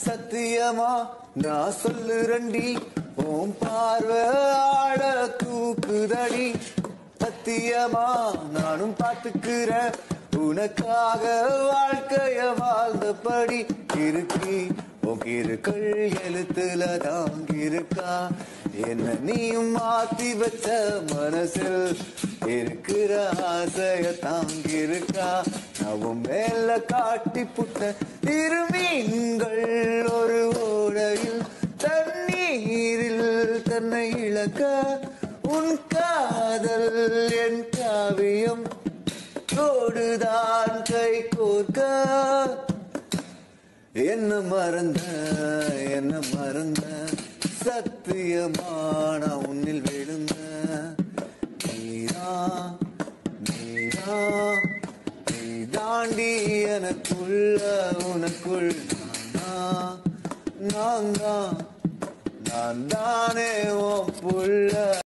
சத்தியமா நான் சொல்லுறண்டி உன் பார்வை ஆழ தூக்குதடி சத்தியமா நானும் பார்த்துக்கிறேன் உனக்காக வாழ்க்கைய வாழ்ந்தபடி இருக்கி உங்கிருக்கள் எழுத்துல தாங்கிருக்கா என்ன நீயும் மாத்தி வச்ச மனசில் இருக்கிற ஆசைய தாங்கிருக்கா நவும் மேல காட்டி புட்ட இருமீன்கள் ஒரு ஓடையில் தண்ணீரில் தன்னை இழக்க உன் காதல் என் காவியம் தோடுதான் கை கோர்க்க என்ன மறந்த என்ன மறந்த சத்தியமான உன்னில் விழுந்த நீரா நீரா நீ தாண்டி எனக்குள்ள உனக்குள் நான் நான் தான் நான் தானே உன் புள்ள